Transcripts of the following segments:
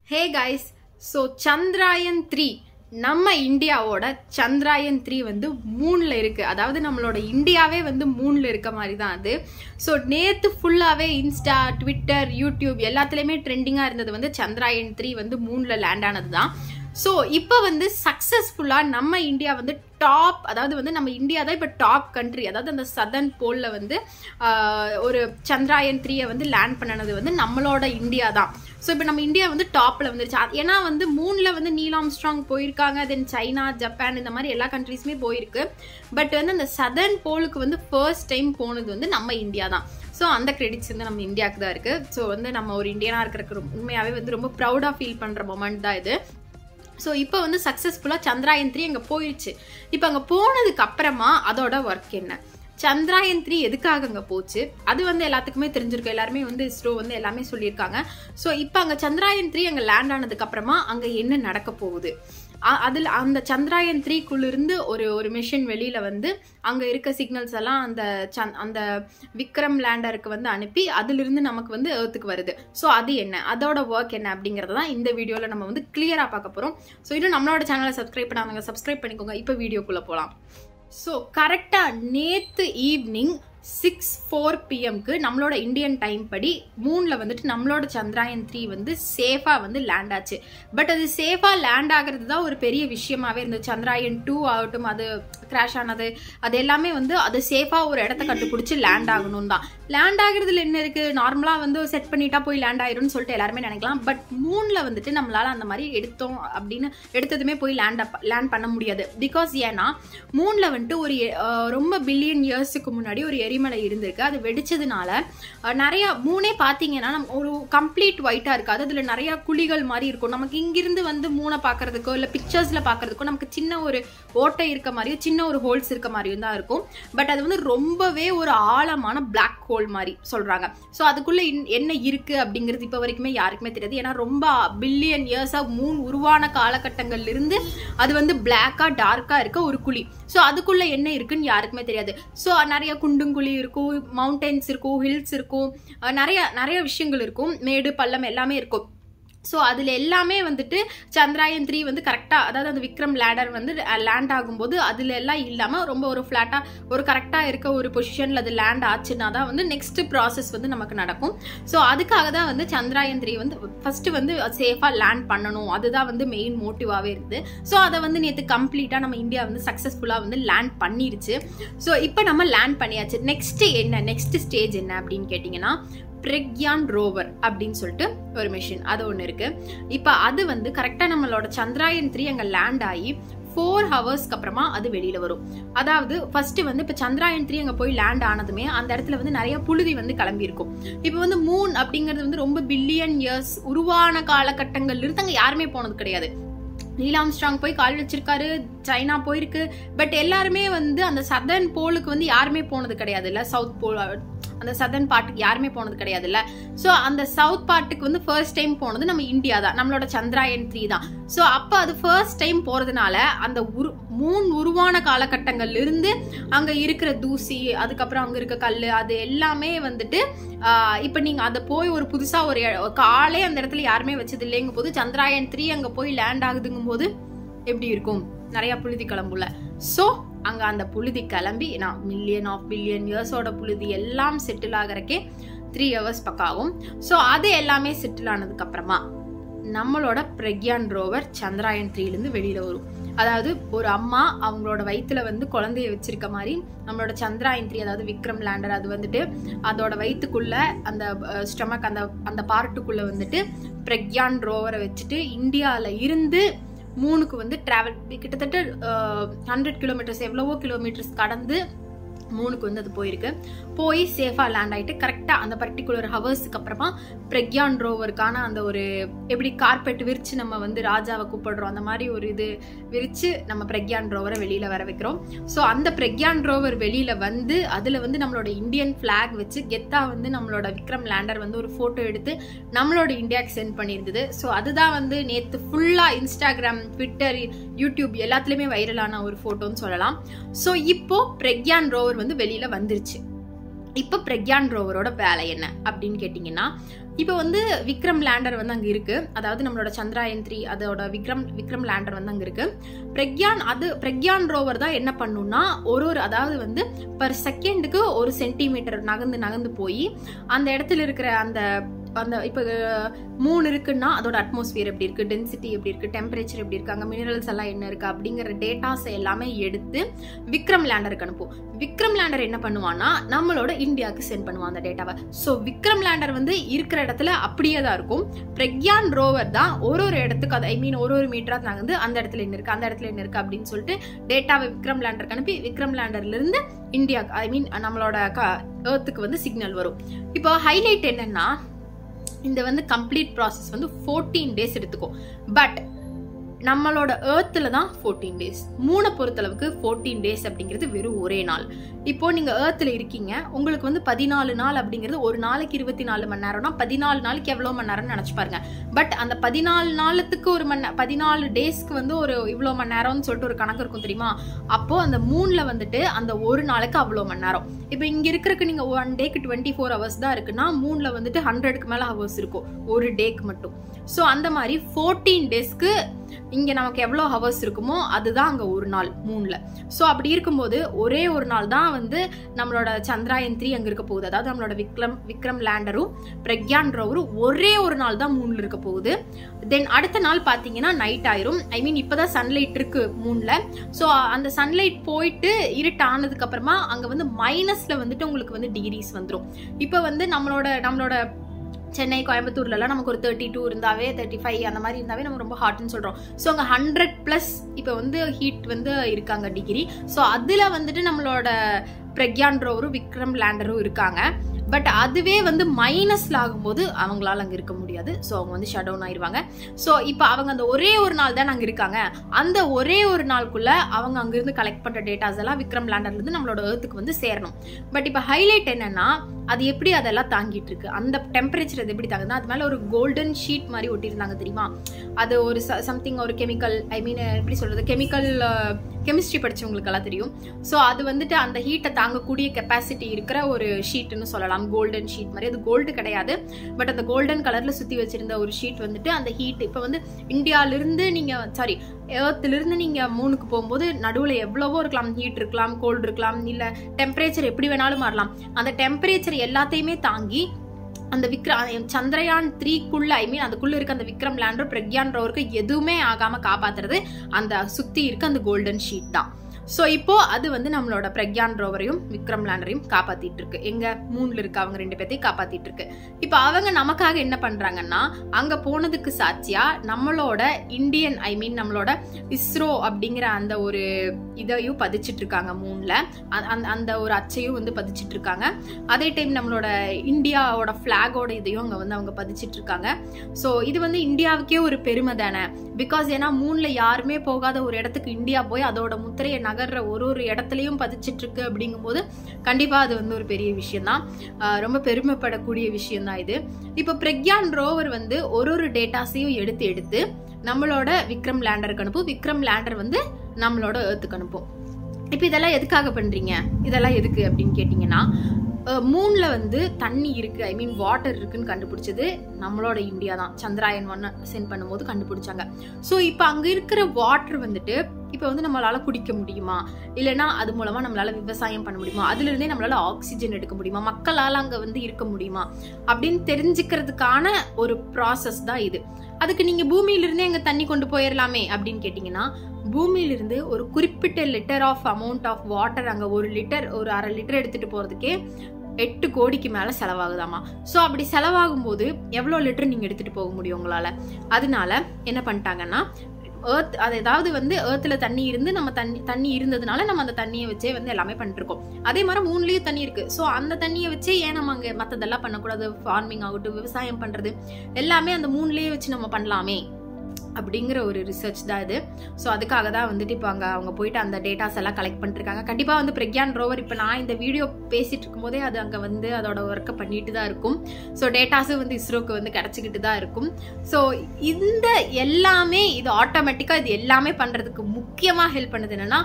ஹே guys so Chandrayaan three நம்ம இந்தியாவோட Chandrayaan three வந்து மூணில் இருக்கு அதாவது நம்மளோட இந்தியாவே வந்து மூணில் இருக்க மாதிரி தான் அது ஸோ நேற்று ஃபுல்லாகவே இன்ஸ்டா ட்விட்டர் யூடியூப் எல்லாத்துலேயுமே ட்ரெண்டிங்காக இருந்தது வந்து சந்திராயன் த்ரீ வந்து மூணில் லேண்ட் ஆனது தான் ஸோ இப்போ வந்து சக்ஸஸ்ஃபுல்லாக நம்ம இந்தியா வந்து டாப் அதாவது வந்து நம்ம இந்தியா தான் இப்போ டாப் கண்ட்ரி அதாவது அந்த சதர்ன் போலில் வந்து ஆஹ், ஒரு சந்திராயன் த்ரீயை வந்து லேண்ட் பண்ணனது வந்து நம்மளோட இந்தியா தான் ஸோ இப்போ நம்ம இந்தியா வந்து டாப்பில் வந்துருச்சு அது- ஏன்னா வந்து மூணில் வந்து நீலாம் ஸ்ட்ராங் போயிருக்காங்க தென் சைனா ஜப்பான் இந்த மாதிரி எல்லா கண்ட்ரீஸுமே போயிருக்கு பட் வந்து அந்த சதர்ன் போலுக்கு வந்து ஃபர்ஸ்ட் டைம் போனது வந்து நம்ம இந்தியா தான் ஸோ அந்த கிரெடிட்ஸ் வந்து நம்ம இந்தியாவுக்கு தான் இருக்குது ஸோ வந்து நம்ம ஒரு இந்தியனாக இருக்கிறதுக்கு ரொம்ப- உண்மையாகவே வந்து ரொம்ப ப்ரௌடாக ஃபீல் பண்ணுற மொமெண்ட் தான் இது ஸோ இப்போ வந்து சக்ஸஸ்ஃபுல்லாக சந்திராயன் த்ரீ அங்கே போயிடுச்சு இப்போ அங்கே போனதுக்கு அப்புறமா அதோட ஒர்க் என்ன சந்திராயன் த்ரீ எதுக்காக அங்கே போச்சு அது வந்து எல்லாத்துக்குமே தெரிஞ்சிருக்கும் எல்லாருமே வந்து இஸ்ரோ வந்து எல்லாமே சொல்லியிருக்காங்க ஸோ இப்போ அங்கே சந்திராயன் த்ரீ அங்கே லேண்ட் ஆனதுக்கு அப்புறமா அங்கே என்ன நடக்க போகுது அ- அதில் அந்த சந்திராயன் த்ரீக்குள்ளிருந்து ஒரு ஒரு மிஷின் வெளியில வந்து அங்க இருக்க சிக்னல்ஸ் எல்லாம் அந்த சந்- அந்த விக்ரம் லேண்டருக்கு வந்து அனுப்பி அதிலிருந்து நமக்கு வந்து ஏர்த்துக்கு வருது ஸோ அது என்ன அதோட ஒர்க் என்ன அப்படிங்கறத தான் இந்த வீடியோல நம்ம வந்து கிளியரா பார்க்க போறோம் ஸோ இன்னும் நம்மளோட சேனலை சப்ஸ்கிரைப் பண்ணாங்க சப்ஸ்கிரைப் பண்ணிக்கோங்க இப்போ வீடியோக்குள்ள போலாம் ஸோ கரெக்டாக நேற்று ஈவினிங் சிக்ஸ் ஃபோர் பிஎம்க்கு நம்மளோட இந்தியன் டைம் படி மூணில் வந்துட்டு நம்மளோட சந்திராயன் த்ரீ வந்து சேஃபாக வந்து லேண்ட் ஆச்சு பட் அது சேஃபாக லேண்ட் ஆகிறது தான் ஒரு பெரிய விஷயமாவே இருந்தது சந்திராயன் டூ ஆகட்டும் அது கிராஷ் ஆனது அது எல்லாமே வந்து அது சேஃபாக ஒரு இடத்த கண்டுபிடிச்சி லேண்ட் ஆகணும் தான் லேண்ட் ஆகுறதுல என்ன இருக்கு நார்மலாக வந்து செட் பண்ணிட்டா போய் லேண்ட் ஆயிரும்னு சொல்லிட்டு எல்லாருமே நினைக்கலாம் பட் மூணில் வந்துட்டு நம்மளால அந்த மாதிரி எடுத்தோம் அப்படின்னு எடுத்ததுமே போய் லேண்ட் லேண்ட் பண்ண முடியாது பிகாஸ் ஏன்னா மூணில் வந்துட்டு ஒரு எ- அஹ் ரொம்ப பில்லியன் இயர்ஸுக்கு முன்னாடி ஒரு எரிமலை இருந்திருக்கு அது வெடிச்சதுனால அஹ், நிறைய மூணே பார்த்தீங்கன்னா நம்ம ஒரு கம்ப்ளீட் ஒயிட்டாக இருக்காது அதில் நிறைய குழிகள் மாதிரி இருக்கும் நமக்கு இங்கிருந்து வந்து மூணை பார்க்கறதுக்கோ இல்லை பிக்சர்ஸில் பார்க்கறதுக்கோ நமக்கு சின்ன ஒரு ஓட்டை இருக்க மாதிரியும் சின்ன ஒரு ஹோல்ஸ் இருக்க மாதிரியும் தான் இருக்கும் பட் அது வந்து ரொம்பவே ஒரு ஆழமான பிளாக் ஹோல் மாதிரி சொல்றாங்க ஸோ அதுக்குள்ள இன்- என்ன இருக்கு அப்படிங்கிறது இப்போ வரைக்குமே யாருக்குமே தெரியாது ஏன்னா ரொம்ப பில்லியன் இயர்ஸா மூணு உருவான காலகட்டங்கள்ல இருந்து அது வந்து பிளாக்கா டார்க்கா இருக்க ஒரு குழி ஸோ அதுக்குள்ள என்ன இருக்குன்னு யாருக்குமே தெரியாது ஸோ நிறைய குண்டுங்குழி இருக்கும் மவுண்டன்ஸ் இருக்கும் ஹில்ஸ் இருக்கும் அஹ் நிறைய நிறைய விஷயங்கள் இருக்கும் மேடு பள்ளம் எல்லாமே இருக்கும் ஸோ அதில் எல்லாமே வந்துட்டு சந்திராயன் த்ரீ வந்து கரெக்டாக அதாவது அந்த விக்ரம் லேடர் வந்து லேண்ட் ஆகும்போது அதில் எல்லாம் இல்லாமல் ரொம்ப ஒரு ஃப்ளாட்டாக ஒரு கரெக்டாக இருக்க ஒரு பொசிஷனில் அது லேண்ட் ஆச்சுன்னா தான் வந்து நெக்ஸ்ட் ப்ராசஸ் வந்து நமக்கு நடக்கும் ஸோ அதுக்காக தான் வந்து சந்திராயன் த்ரீ வந்து ஃபர்ஸ்ட் வந்து சேஃபாக லேண்ட் பண்ணணும் அதுதான் வந்து மெயின் மோட்டிவாகவே இருக்குது ஸோ அதை வந்து நேற்று கம்ப்ளீட்டாக நம்ம இந்தியா வந்து சக்ஸஸ்ஃபுல்லாக வந்து லேண்ட் பண்ணிருச்சு ஸோ இப்போ நம்ம லேண்ட் பண்ணியாச்சு நெக்ஸ்ட் என்ன நெக்ஸ்ட் ஸ்டேஜ் என்ன அப்படின்னு கேட்டிங்கன்னா பிரக்யான் ரோவர் அப்படின்னு சொல்லிட்டு ஒரு மிஷின் அது ஒன்று இருக்கு இப்போ அது வந்து கரெக்டாக நம்மளோட சந்திராயன் த்ரீ அங்கே லேண்ட் ஆகி ஃபோர் ஹவர்ஸ்க்கு அப்புறமா அது வெளியில வரும் அதாவது ஃபர்ஸ்ட் வந்து இப்போ சந்திராயன் த்ரீ அங்கே போய் லேண்ட் ஆனதுமே அந்த இடத்துல வந்து நிறைய புழுதி வந்து கிளம்பி இருக்கும் இப்போ வந்து மூன் அப்படிங்கிறது வந்து ரொம்ப பில்லியன் இயர்ஸ் உருவான காலகட்டங்கள்ல இருந்து அங்கே யாருமே போனது கிடையாது நீலாம் ஸ்ட்ராங் போய் கால் வச்சிருக்காரு சைனா போயிருக்கு பட் எல்லாருமே வந்து அந்த சதர்ன் போலுக்கு வந்து யாருமே போனது கிடையாது இல்ல சவுத் போல் அந்த சதர்ன் பார்ட்டுக்கு யாருமே போனது கிடையாது இல்ல ஸோ அந்த சவுத் பார்ட்டுக்கு வந்து ஃபர்ஸ்ட் டைம் போனது நம்ம இந்தியா தான் நம்மளோட சந்திராயன் த்ரீ தான் ஸோ அப்போ அது ஃபர்ஸ்ட் டைம் போறதுனால அந்த உரு மூன் உருவான காலகட்டங்கள்ல இருந்து அங்க இருக்கிற தூசி அதுக்கப்புறம் அங்க இருக்க கல் அது எல்லாமே வந்துட்டு ஆஹ் இப்ப நீங்க அதை போய் ஒரு புதுசா ஒரு இட- ஒரு காலே அந்த இடத்துல யாருமே வச்சது இல்லைங்க போது சந்திராயன் த்ரீ அங்க போய் லேண்ட் ஆகுதுங்கும் போது எப்படி இருக்கும் நிறைய புழுதி கிளம்புல சோ அங்க அந்த புழுதி கிளம்பி நான் மில்லியன் ஆஃப் பில்லியன் இயர்ஸோட புழுதி எல்லாம் செட்டில் ஆகிறக்கே த்ரீ ஹவர்ஸ் பக்கம் ஆகும் ஸோ அது எல்லாமே செட்டில் ஆனதுக்கு அப்புறமா நம்மளோட பிரக்யான் ரோவர் சந்திராயன் த்ரீலேருந்து வெளியில வரும் அதாவது ஒரு அம்மா அவங்களோட வயித்துல வந்து குழந்தைய வச்சிருக்க மாதிரி நம்மளோட சந்திராயன் த்ரீ அதாவது விக்ரம் லேண்டர் அது வந்துட்டு அதோட வயித்துக்குள்ள அந்த ஸ்டொமக் அந்த அந்த பார்ட்டுக்குள்ள வந்துட்டு பிரக்யான் ரோவரை வச்சுட்டு இந்தியால இருந்து மூணுக்கு வந்து டிராவல் கிட்டத்தட்ட ஹண்ட்ரட் கிலோமீட்டர்ஸ் எவ்வளவோ கிலோமீட்டர்ஸ் கடந்து மூணுக்கு வந்து அது போயிருக்கு போய் சேஃபாக லேண்ட் ஆயிட்டு கரெக்டாக அந்த பர்டிகுலர் ஹவர்ஸுக்கு அப்புறமா பிரக்யான் ரோவருக்கான அந்த ஒரு எப்படி கார்பெட் விரிச்சு நம்ம வந்து ராஜாவை கூப்பிடுறோம் அந்த மாதிரி ஒரு இது விரிச்சு நம்ம பிரக்யான் ரோவரை வெளியில வர வைக்கிறோம் ஸோ அந்த பிரக்யான் ரோவர் வெளியில வந்து அதுல வந்து நம்மளோட இந்தியன் ஃபிளாக் வச்சு கெத்தா வந்து நம்மளோட விக்ரம் லேண்டர் வந்து ஒரு போட்டோ எடுத்து நம்மளோட இந்தியாவுக்கு சென்ட் பண்ணியிருந்தது ஸோ அதுதான் வந்து நேற்று ஃபுல்லா இன்ஸ்டாகிராம் ட்விட்டர் யூடியூப் எல்லாத்துலயுமே வைரலான ஒரு போட்டோன்னு சொல்லலாம் ஸோ இப்போ பிரக்யான் ரோவர் வந்து வெளியில வந்துருச்சு இப்போ பிரக்யான் ரோவரோட வேலை என்ன அப்படின்னு கேட்டிங்கன்னா இப்போ வந்து விக்ரம் லேண்டர் வந்து அங்கே இருக்கு அதாவது நம்மளோட சந்திராயன் த்ரீ அதோட விக்ரம் விக்ரம் லேண்டர் வந்து அங்கே இருக்கு பிரக்யான் அது பிரக்யான் ரோவர் தான் என்ன பண்ணும்னா ஒரு ஒரு அதாவது வந்து பர் செகண்டுக்கு ஒரு சென்டிமீட்டர் நகர்ந்து நகர்ந்து போய் அந்த இடத்துல இருக்கிற அந்த அந்த இப்போ மூணு இருக்குன்னா அதோட அட்மாஸ்பியர் எப்படி இருக்கு டென்சிட்டி எப்படி இருக்கு டெம்பரேச்சர் எப்படி இருக்கு அங்கே மினரல்ஸ் எல்லாம் என்ன இருக்கு அப்படிங்கிற டேட்டாஸ் எல்லாமே எடுத்து விக்ரம் லேண்டருக்கு அனுப்பும் விக்ரம் லேண்டர் என்ன பண்ணுவான்னா நம்மளோட இந்தியாவுக்கு சென்ட் பண்ணுவான் அந்த டேட்டாவை ஸோ விக்ரம் லேண்டர் வந்து இருக்கிற இடத்துல அப்படியே தான் இருக்கும் பிரக்யான் ரோவர் தான் ஒரு ஒரு இடத்துக்கு அது ஐ மீன் ஒரு ஒரு மீட்டரா நகர்ந்து அந்த இடத்துல என்ன இருக்கு அந்த இடத்துல என்ன இருக்கு அப்படின்னு சொல்லிட்டு டேட்டாவை விக்ரம் லேண்டருக்கு அனுப்பி விக்ரம் லேண்டர்ல இருந்து இந்தியா ஐ மீன் நம்மளோட ஏர்த்துக்கு வந்து சிக்னல் வரும் இப்போ ஹைலைட் என்னன்னா இந்த வந்து கம்ப்ளீட் ப்ராசஸ் வந்து ஃபோர்டீன் டேஸ் எடுத்துக்கும் பட் நம்மளோட ஏர்த்தில் தான் ஃபோர்டீன் டேஸ் மூணை பொறுத்தளவுக்கு ஃபோர்டீன் டேஸ் அப்படிங்கிறது வெறும் ஒரே நாள் இப்போ நீங்க ஏர்த்தில் இருக்கீங்க உங்களுக்கு வந்து பதினாலு நாள் அப்படிங்கிறது ஒரு நாளைக்கு இருபத்தி நாலு மணி நேரம்னா பதினாலு நாளைக்கு எவ்வளோ மணி நேரம்னு நினச்சி பாருங்க பட் அந்த பதினாலு நாளுக்கு ஒரு மணி பதினாலு டேஸ்க்கு வந்து ஒரு இவ்வளோ மணி நேரம்னு சொல்லிட்டு ஒரு கணக்கு இருக்கும் தெரியுமா அப்போ அந்த மூணுல வந்துட்டு அந்த ஒரு நாளைக்கு அவ்வளோ மணி நேரம் இப்போ இங்க இருக்கிறதுக்கு நீங்க ஒன் டேக்கு டுவெண்ட்டி ஃபோர் ஹவர்ஸ் தான் இருக்குன்னா மூணுல வந்துட்டு ஹண்ட்ரடுக்கு மேல ஹவர்ஸ் இருக்கும் ஒரு டேக்கு மட்டும் ஸோ அந்த மாதிரி ஃபோர்டீன் டேஸ்க்கு இங்க நமக்கு எவ்வளோ ஹவர்ஸ் இருக்குமோ அதுதான் அங்க ஒரு நாள் மூணுல ஸோ அப்படி இருக்கும்போது ஒரே ஒரு நாள் தான் வந்து நம்மளோட சந்திராயன் த்ரீ அங்க இருக்க போகுது அதாவது நம்மளோட விக்ரம் விக்ரம் லேண்டரும் பிரக்யான் ரோவரும் ஒரே ஒரு நாள் தான் மூணுல இருக்க போகுது தென் அடுத்த நாள் பாத்தீங்கன்னா நைட் ஆயிரும் ஐ மீன் இப்பதான் சன்லைட் இருக்கு மூணுல ஸோ அந்த சன்லைட் போயிட்டு இருட்டு ஆனதுக்கு அப்புறமா அங்க வந்து மைனஸ்ல வந்துட்டு உங்களுக்கு வந்து டிகிரிஸ் வந்துடும் இப்போ வந்து நம்மளோட நம்மளோட சென்னை கோயம்புத்தூர்லலாம் நமக்கு ஒரு தேர்ட்டி டூ இருந்தாவே தேர்ட்டி ஃபைவ் அந்த மாதிரி இருந்தாவே நம்ம ரொம்ப ஹாட்னு சொல்கிறோம் ஸோ அங்கே ஹண்ட்ரட் ப்ளஸ் இப்போ வந்து ஹீட் வந்து இருக்காங்க டிகிரி ஸோ அதில் வந்துட்டு நம்மளோட பிரக்யான் ரோவரும் விக்ரம் லேண்டரும் இருக்காங்க பட் அதுவே வந்து மைனஸ்ல ஆகும்போது அவங்களால அங்க இருக்க முடியாது ஸோ அவங்க வந்து ஷட் டவுன் ஆயிருவாங்க ஸோ இப்போ அவங்க அந்த ஒரே ஒரு நாள் தான் அங்க இருக்காங்க அந்த ஒரே ஒரு நாளுக்குள்ள அவங்க அங்கிருந்து கலெக்ட் பண்ற டேட்டாஸ் எல்லாம் விக்ரம் லேண்டர்ல இருந்து நம்மளோட ஏர்த்துக்கு வந்து சேரணும் பட் இப்போ ஹைலைட் என்னன்னா அது எப்படி அதெல்லாம் தாங்கிட்டு இருக்கு அந்த டெம்பரேச்சர் அது எப்படி தாங்குது அது மேல ஒரு கோல்டன் ஷீட் மாதிரி ஒட்டியிருந்தாங்க தெரியுமா அது ஒரு சம்திங் ஒரு கெமிக்கல் ஐ மீன் எப்படி சொல்றது கெமிக்கல் கெமிஸ்ட்ரி படிச்சவங்களுக்கு எல்லாம் தெரியும் ஸோ அது வந்துட்டு அந்த ஹீட்டை தாங்கக்கூடிய கெப்பாசிட்டி இருக்கிற ஒரு ஷீட்னு சொல்லலாம் கோல்டன் ஷீட் மாதிரி அது கோல்டு கிடையாது பட் அந்த கோல்டன் கலர்ல சுத்தி வச்சிருந்த ஒரு ஷீட் வந்துட்டு அந்த ஹீட் இப்போ வந்து இந்தியாவிலிருந்து நீங்க சாரி ஏர்த்திலிருந்து நீங்க மூணுக்கு போகும்போது நடுவில் எவ்வளவோ இருக்கலாம் ஹீட் இருக்கலாம் கோல்டு இருக்கலாம் இல்ல டெம்பரேச்சர் எப்படி வேணாலும் மாறலாம் அந்த டெம்பரேச்சர் எல்லாத்தையுமே தாங்கி அந்த விக்ரம் சந்திரயான் த்ரீக்குள்ள ஐ மீன் அதுக்குள்ள இருக்க அந்த விக்ரம் லேண்டர் பிரக்யான் ரோவருக்கு எதுவுமே ஆகாம காப்பாத்துறது அந்த சுத்தி இருக்க அந்த கோல்டன் ஷீட் தான் ஸோ இப்போ அது வந்து நம்மளோட பிரக்யான் ரோவரையும் விக்ரம் லேண்டரையும் காப்பாத்திட்டு இருக்கு எங்க மூணுல இருக்க அவங்க ரெண்டு பேர்த்தையும் காப்பாத்திட்டு இருக்கு இப்போ அவங்க நமக்காக என்ன பண்றாங்கன்னா அங்க போனதுக்கு சாட்சியா நம்மளோட இந்தியன் ஐ மீன் நம்மளோட இஸ்ரோ அப்படிங்கிற அந்த ஒரு இதையும் பதிச்சிட்டு இருக்காங்க மூணுல அந்த அந்த ஒரு அச்சையும் வந்து பதிச்சிட்டு இருக்காங்க அதே டைம் நம்மளோட இந்தியாவோட ஃபிளாகோட இதையும் அங்க வந்து அவங்க பதிச்சிட்டு இருக்காங்க ஸோ இது வந்து இந்தியாவுக்கே ஒரு பெருமை தானே பிகாஸ் ஏன்னா மூணுல யாருமே போகாத ஒரு இடத்துக்கு இந்தியா போய் அதோட முத்திரையை நகர்ற ஒரு ஒரு இடத்துலயும் பதிச்சிட்டு இருக்கு அப்படிங்கும்போது கண்டிப்பா அது வந்து ஒரு பெரிய விஷயம் தான் ரொம்ப பெருமைப்படக்கூடிய விஷயம் தான் இது இப்போ பிரக்யான் ரோவர் வந்து ஒரு ஒரு டேட்டாஸையும் எடுத்து எடுத்து நம்மளோட விக்ரம் லேண்டருக்கு அனுப்பும் விக்ரம் லேண்டர் வந்து நம்மளோட ஏர்த்துக்கு அனுப்பும் இப்போ இதெல்லாம் எதுக்காக பண்றீங்க இதெல்லாம் எதுக்கு அப்படின்னு கேட்டிங்கன்னா மூன்ல வந்து தண்ணி இருக்கு ஐ மீன் வாட்டர் இருக்குன்னு கண்டுபிடிச்சது நம்மளோட இந்தியா தான் சந்திராயன் ஒன் சென்ட் பண்ணும்போது கண்டுபிடிச்சாங்க ஸோ இப்போ அங்க இருக்கிற வாட்டர் வந்துட்டு இப்போ வந்து நம்மளால குடிக்க முடியுமா இல்லைன்னா அது மூலமா நம்மளால விவசாயம் பண்ண முடியுமா அதுல இருந்தே நம்மளால ஆக்சிஜன் எடுக்க முடியுமா மக்களால அங்க வந்து இருக்க முடியுமா அப்படின்னு தெரிஞ்சுக்கிறதுக்கான ஒரு ப்ராசஸ் தான் இது அதுக்கு நீங்க பூமியிலிருந்தே அங்க தண்ணி கொண்டு போயிடலாமே அப்படின்னு கேட்டீங்கன்னா பூமியிலிருந்து ஒரு குறிப்பிட்ட litre of amount of water அங்க ஒரு லிட்டர் ஒரு அரை லிட்டர் எடுத்துட்டு போறதுக்கே எட்டு கோடிக்கு மேல செலவாகுதாமா ஸோ அப்படி செலவாகும் போது எவ்வளோ லிட்டர் நீங்க எடுத்துட்டு போக முடியும் உங்களால அதனால என்ன பண்ணிட்டாங்கன்னா ஏர்த் அது ஏதாவது வந்து ஏர்த்துல தண்ணி இருந்து நம்ம தண்ணி தண்ணி இருந்ததுனால நம்ம அந்த தண்ணியை வச்சே வந்து எல்லாமே பண்ணிட்டு இருக்கோம் அதே மாதிரி மூணுலயும் தண்ணி இருக்கு ஸோ அந்த தண்ணியை வச்சே ஏன் நம்ம அங்க மத்ததெல்லாம் பண்ணக்கூடாது ஃபார்மிங் ஆகட்டும் விவசாயம் பண்றது எல்லாமே அந்த மூணுலயே வச்சு நம்ம பண்ணலாமே அப்படிங்கிற ஒரு ரிசர்ச் தான் இது ஸோ அதுக்காக தான் வந்துட்டு இப்போ அங்கே அவங்க போயிட்டு அந்த டேட்டாஸ் எல்லாம் கலெக்ட் பண்ணிருக்காங்க கண்டிப்பாக வந்து பிரக்யான் ரோவர் இப்போ நான் இந்த வீடியோ பேசிட்டு இருக்கும்போதே அது அங்கே வந்து அதோட ஒர்க்கை பண்ணிட்டு தான் இருக்கும் ஸோ டேட்டாஸும் வந்து இஸ்ரோக்கு வந்து கிடச்சிக்கிட்டு தான் இருக்கும் ஸோ இந்த எல்லாமே இது ஆட்டோமேட்டிக்காக இது எல்லாமே பண்ணுறதுக்கு முக்கியமாக ஹெல்ப் பண்ணுது என்னன்னா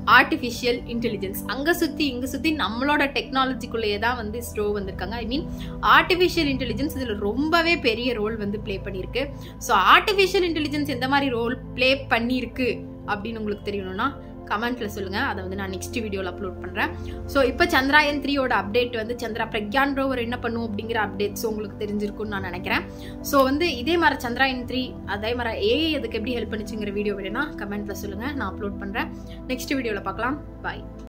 ஆர்டிஃபிஷியல் இன்டெலிஜென்ஸ் அங்கே சுற்றி இங்கே சுற்றி நம்மளோட டெக்னாலஜிக்குள்ளேயே தான் வந்து ஸ்டோ வந்திருக்காங்க ஐ மீன் ஆர்டிஃபிஷியல் இன்டெலிஜென்ஸ் இதில் ரொம்பவே பெரிய ரோல் வந்து ப்ளே பண்ணியிருக்கு ஸோ ஆர்டிஃபிஷியல் இன்டெலிஜென்ஸ் எந்த மாதிரி ரோல் ப்ளே பண்ணியிருக்கு அப்படின்னு உங்களுக்கு தெரியணும்னா கமெண்ட்ல சொல்லுங்க அதை வந்து நான் நெக்ஸ்ட் வீடியோவில் அப்லோட் பண்றேன் ஸோ இப்போ சந்திராயன் த்ரீயோட அப்டேட் வந்து சந்திரா பிரக்யான் ரோவர் என்ன பண்ணும் அப்படிங்கிற அப்டேட்ஸ் உங்களுக்கு தெரிஞ்சிருக்கும்னு நான் நினைக்கிறேன் ஸோ வந்து இதே மாதிரி சந்திராயன் த்ரீ அதே மாதிரி ஏஐ அதுக்கு எப்படி ஹெல்ப் பண்ணுச்சுங்கிற வீடியோ வேணும்னா கமெண்ட்ல சொல்லுங்க நான் அப்லோட் பண்றேன் நெக்ஸ்ட் வீடியோவில் பார்க்கலாம் பாய்